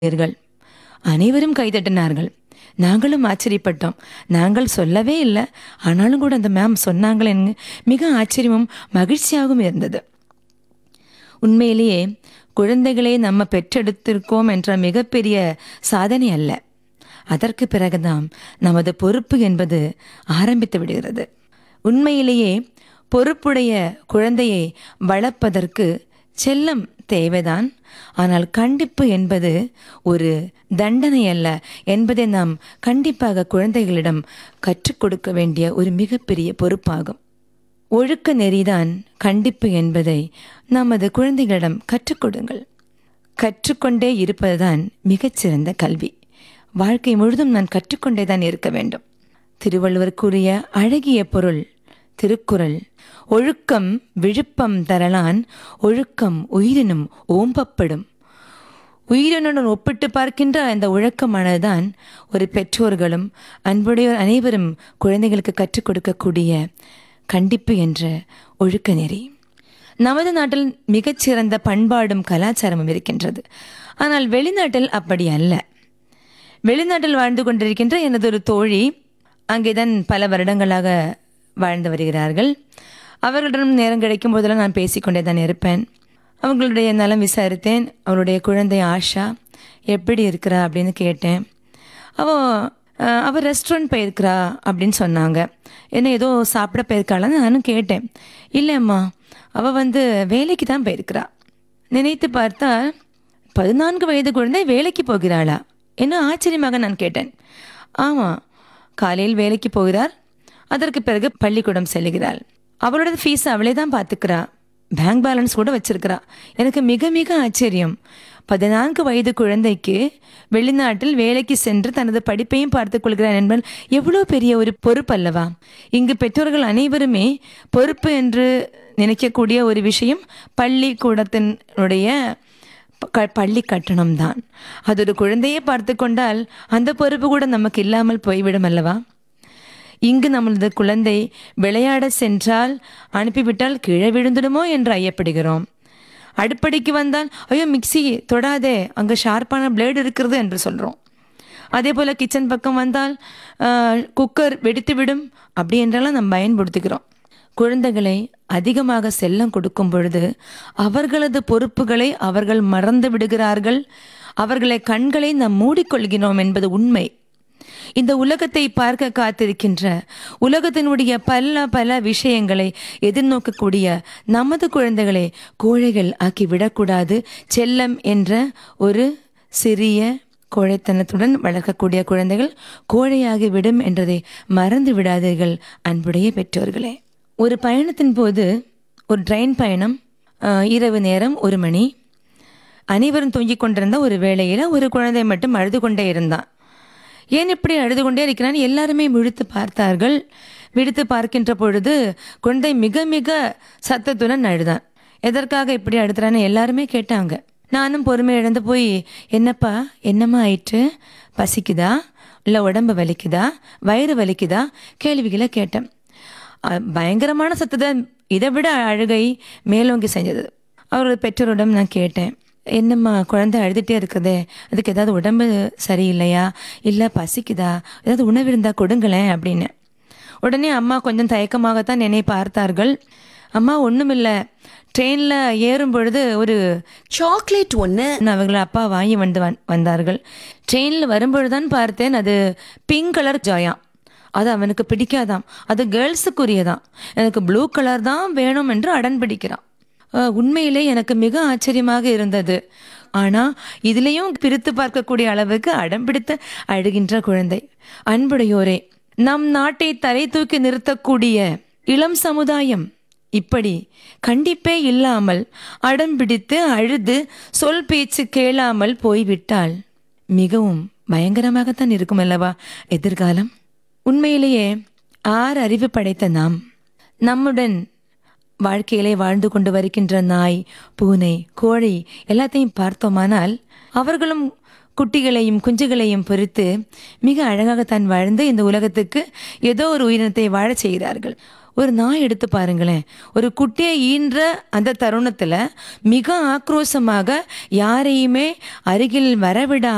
ர்கள் அனைவரும் கைதட்டினார்கள் நாங்களும் ஆச்சரியப்பட்டோம் நாங்கள் சொல்லவே இல்லை ஆனாலும் கூட அந்த மேம் சொன்னாங்களேன்னு மிக ஆச்சரியமும் மகிழ்ச்சியாகவும் இருந்தது உண்மையிலேயே குழந்தைகளை நம்ம பெற்றெடுத்திருக்கோம் என்ற மிகப்பெரிய சாதனை அல்ல அதற்கு பிறகுதான் நமது பொறுப்பு என்பது ஆரம்பித்து விடுகிறது உண்மையிலேயே பொறுப்புடைய குழந்தையை வளர்ப்பதற்கு செல்லம் தேவைதான் ஆனால் கண்டிப்பு என்பது ஒரு தண்டனை அல்ல என்பதை நாம் கண்டிப்பாக குழந்தைகளிடம் கற்றுக் கொடுக்க வேண்டிய ஒரு மிகப்பெரிய பொறுப்பாகும் ஒழுக்க நெறிதான் கண்டிப்பு என்பதை நமது குழந்தைகளிடம் கற்றுக் கொடுங்கள் கற்றுக்கொண்டே இருப்பதுதான் மிகச்சிறந்த கல்வி வாழ்க்கை முழுதும் நான் கற்றுக்கொண்டே தான் இருக்க வேண்டும் திருவள்ளுவர் கூறிய அழகிய பொருள் திருக்குறள் ஒழுக்கம் விழுப்பம் தரலான் ஒழுக்கம் உயிரினும் ஓம்பப்படும் உயிரினுடன் ஒப்பிட்டு பார்க்கின்ற அந்த ஒழுக்கமானதுதான் ஒரு பெற்றோர்களும் அன்புடையோர் அனைவரும் குழந்தைகளுக்கு கற்றுக் கொடுக்கக்கூடிய கண்டிப்பு என்ற ஒழுக்க நெறி நமது நாட்டில் மிகச்சிறந்த பண்பாடும் கலாச்சாரமும் இருக்கின்றது ஆனால் வெளிநாட்டில் அப்படி அல்ல வெளிநாட்டில் வாழ்ந்து கொண்டிருக்கின்ற எனது ஒரு தோழி அங்கேதான் பல வருடங்களாக வாழ்ந்து வருகிறார்கள் அவர்களிடம் நேரம் கிடைக்கும் போதெல்லாம் நான் பேசிக்கொண்டே தான் இருப்பேன் அவங்களுடைய நலம் விசாரித்தேன் அவருடைய குழந்தை ஆஷா எப்படி இருக்கிறா அப்படின்னு கேட்டேன் அவள் அவள் ரெஸ்டாரண்ட் போயிருக்கிறா அப்படின்னு சொன்னாங்க என்ன ஏதோ சாப்பிட போயிருக்காளான்னு நானும் கேட்டேன் இல்லைம்மா அவள் வந்து வேலைக்கு தான் போயிருக்கிறா நினைத்து பார்த்தா பதினான்கு வயது குழந்தை வேலைக்கு போகிறாளா என்ன ஆச்சரியமாக நான் கேட்டேன் ஆமாம் காலையில் வேலைக்கு போகிறார் அதற்கு பிறகு பள்ளிக்கூடம் செல்கிறாள் அவளோட ஃபீஸ் அவளே தான் பார்த்துக்கிறா பேங்க் பேலன்ஸ் கூட வச்சிருக்கிறா எனக்கு மிக மிக ஆச்சரியம் பதினான்கு வயது குழந்தைக்கு வெளிநாட்டில் வேலைக்கு சென்று தனது படிப்பையும் பார்த்துக் கொள்கிறார் என்பது எவ்வளோ பெரிய ஒரு பொறுப்பு அல்லவா இங்கு பெற்றோர்கள் அனைவருமே பொறுப்பு என்று நினைக்கக்கூடிய ஒரு விஷயம் பள்ளிக்கூடத்தினுடைய க பள்ளி கட்டணம் தான் அது ஒரு குழந்தையை பார்த்து கொண்டால் அந்த பொறுப்பு கூட நமக்கு இல்லாமல் போய்விடும் அல்லவா இங்கு நம்மளது குழந்தை விளையாட சென்றால் அனுப்பிவிட்டால் கீழே விழுந்துடுமோ என்று ஐயப்படுகிறோம் அடுப்படிக்கு வந்தால் ஐயோ மிக்சி தொடாதே அங்கே ஷார்ப்பான பிளேடு இருக்கிறது என்று சொல்கிறோம் அதே போல் கிச்சன் பக்கம் வந்தால் குக்கர் வெடித்து விடும் அப்படி என்றெல்லாம் நம்ம பயன்படுத்திக்கிறோம் குழந்தைகளை அதிகமாக செல்லம் கொடுக்கும் பொழுது அவர்களது பொறுப்புகளை அவர்கள் மறந்து விடுகிறார்கள் அவர்களை கண்களை நாம் மூடிக்கொள்கிறோம் என்பது உண்மை இந்த உலகத்தை பார்க்க காத்திருக்கின்ற உலகத்தினுடைய பல பல விஷயங்களை எதிர்நோக்கக்கூடிய நமது குழந்தைகளை கோழைகள் ஆக்கி விடக்கூடாது செல்லம் என்ற ஒரு சிறிய கோழைத்தனத்துடன் வளர்க்கக்கூடிய குழந்தைகள் கோழையாகி விடும் என்றதை மறந்து விடாதீர்கள் அன்புடைய பெற்றோர்களே ஒரு பயணத்தின் போது ஒரு ட்ரெயின் பயணம் இரவு நேரம் ஒரு மணி அனைவரும் தொங்கிக் கொண்டிருந்த ஒரு வேளையில் ஒரு குழந்தை மட்டும் அழுது கொண்டே இருந்தான் ஏன் இப்படி அழுது கொண்டே இருக்கிறான் எல்லாருமே விழித்து பார்த்தார்கள் விழித்து பார்க்கின்ற பொழுது குழந்தை மிக மிக சத்தத்துடன் அழுதான் எதற்காக இப்படி அழுதுறான்னு எல்லாருமே கேட்டாங்க நானும் பொறுமை இழந்து போய் என்னப்பா என்னம்மா ஆயிற்று பசிக்குதா இல்லை உடம்பு வலிக்குதா வயிறு வலிக்குதா கேள்விகளை கேட்டேன் பயங்கரமான சத்தத்தை இதை விட அழுகை மேலோங்கி செஞ்சது அவரோட பெற்றோரிடம் நான் கேட்டேன் என்னம்மா குழந்தை அழுதுகிட்டே இருக்குதே அதுக்கு ஏதாவது உடம்பு சரியில்லையா இல்லை பசிக்குதா ஏதாவது உணவு இருந்தால் கொடுங்களேன் அப்படின்னு உடனே அம்மா கொஞ்சம் தயக்கமாகத்தான் என்னை பார்த்தார்கள் அம்மா ஒன்றுமில்லை ட்ரெயினில் ஏறும் பொழுது ஒரு சாக்லேட் ஒன்று அவங்கள அப்பா வாங்கி வந்து வந்தார்கள் ட்ரெயினில் வரும்பொழுதுதான் பார்த்தேன் அது பிங்க் கலர் ஜாயா அது அவனுக்கு பிடிக்காதாம் அது கேர்ள்ஸுக்குரியதான் எனக்கு ப்ளூ கலர் தான் வேணும் என்று அடன் பிடிக்கிறான் உண்மையிலே எனக்கு மிக ஆச்சரியமாக இருந்தது ஆனால் இதுலேயும் பிரித்து பார்க்கக்கூடிய அளவுக்கு அடம் பிடித்து அழுகின்ற குழந்தை அன்புடையோரே நம் நாட்டை தலை தூக்கி நிறுத்தக்கூடிய இளம் சமுதாயம் இப்படி கண்டிப்பே இல்லாமல் அடம் பிடித்து அழுது சொல் பேச்சு கேளாமல் போய்விட்டால் மிகவும் பயங்கரமாகத்தான் இருக்கும் அல்லவா எதிர்காலம் உண்மையிலேயே ஆறு அறிவு படைத்த நாம் நம்முடன் வாழ்க்கையிலே வாழ்ந்து கொண்டு வருகின்ற நாய் பூனை கோழி எல்லாத்தையும் பார்த்தோமானால் அவர்களும் குட்டிகளையும் குஞ்சுகளையும் பொறுத்து மிக அழகாகத்தான் வாழ்ந்து இந்த உலகத்துக்கு ஏதோ ஒரு உயிரினத்தை வாழச் செய்கிறார்கள் ஒரு நாய் எடுத்து பாருங்களேன் ஒரு குட்டியை ஈன்ற அந்த தருணத்தில் மிக ஆக்ரோஷமாக யாரையுமே அருகில் வரவிட